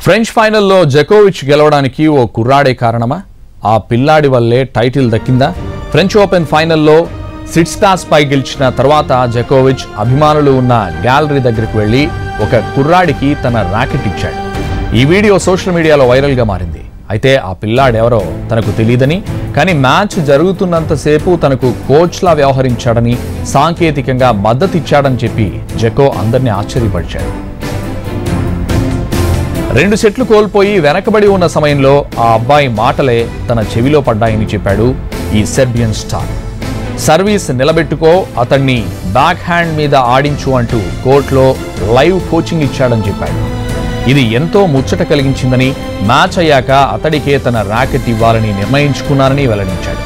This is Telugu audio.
ఫ్రెంచ్ ఫైనల్లో జకోవిచ్ గెలవడానికి ఓ కుర్రాడే కారణమా ఆ పిల్లాడి వల్లే టైటిల్ దక్కిందా ఫ్రెంచ్ ఓపెన్ ఫైనల్లో సిట్స్టాస్ పై గెలిచిన తర్వాత జకోవిచ్ అభిమానులు ఉన్న గ్యాలరీ దగ్గరికి వెళ్లి ఒక కుర్రాడికి తన ర్యాకెట్ ఇచ్చాడు ఈ వీడియో సోషల్ మీడియాలో వైరల్గా మారింది అయితే ఆ పిల్లాడెవరో తనకు తెలియదని కానీ మ్యాచ్ జరుగుతున్నంతసేపు తనకు కోచ్లా వ్యవహరించాడని సాంకేతికంగా మద్దతిచ్చాడని చెప్పి జకో అందరినీ ఆశ్చర్యపరిచాడు రెండు సెట్లు కోల్పోయి వెనకబడి ఉన్న సమయంలో ఆ అబ్బాయి మాటలే తన చెవిలో పడ్డాయని చెప్పాడు ఈ సెర్బియన్ స్టార్ సర్వీస్ నిలబెట్టుకో అతన్ని బ్యాక్ హ్యాండ్ మీద ఆడించు అంటూ కోర్టులో లైవ్ కోచింగ్ ఇచ్చాడని చెప్పాడు ఇది ఎంతో ముచ్చట కలిగించిందని మ్యాచ్ అయ్యాక అతడికే తన ర్యాకెట్ ఇవ్వాలని నిర్ణయించుకున్నారని వెల్లడించాడు